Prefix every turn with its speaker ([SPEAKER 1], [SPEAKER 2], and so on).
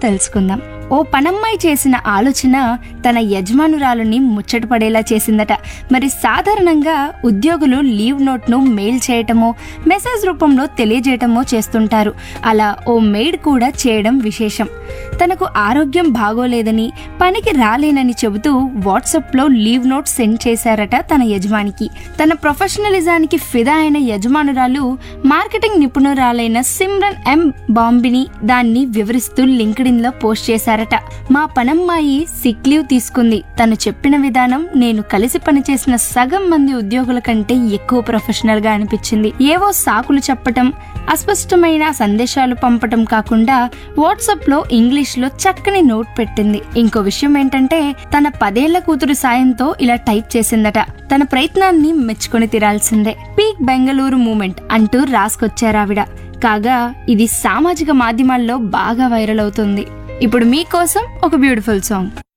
[SPEAKER 1] తెలుసుకుందాం ఓ పనమ్మాయి చేసిన ఆలోచన తన యజమానురాలుని ముచ్చటపడేలా చేసిందట మరి సాధారణంగా ఉద్యోగులు లీవ్ నోట్ను మెయిల్ చేయటమో మెసేజ్ రూపంలో తెలియజేయటమో చేస్తుంటారు అలా ఓ మెయిడ్ కూడా చేయడం విశేషం తనకు ఆరోగ్యం బాగోలేదని పనికి రాలేనని చెబుతూ వాట్సాప్లో లీవ్ నోట్ సెండ్ చేశారట తన యజమానికి తన ప్రొఫెషనలిజానికి ఫిదా అయిన యజమానురాలు మార్కెటింగ్ నిపుణురాలైన సిమ్రన్ ఎం బాంబిని దాన్ని వివరిస్తూ లింక్డ్ఇన్ లో పోస్ట్ చేశారట మా పనమ్మాయి సిక్ లీవ్ తీసుకుంది తను చెప్పిన విధానం నేను కలిసి పనిచేసిన సగం మంది ఉద్యోగుల కంటే ఎక్కువ ప్రొఫెషనల్ గా అనిపించింది ఏవో సాకులు చెప్పటం అస్పష్టమైన సందేశాలు పంపటం కాకుండా వాట్సాప్ లో ఇంగ్లీష్ లో చక్కని నోట్ పెట్టింది ఇంకో విషయం ఏంటంటే తన పదేళ్ల కూతురు సాయంతో ఇలా టైప్ చేసిందట తన ప్రయత్నాన్ని మెచ్చుకొని తీరాల్సిందే పీక్ బెంగళూరు మూమెంట్ అంటూ రాసుకొచ్చారావిడ కాగా ఇది సామాజిక మాధ్యమాల్లో బాగా వైరల్ అవుతుంది ఇప్పుడు మీకోసం ఒక బ్యూటిఫుల్ సాంగ్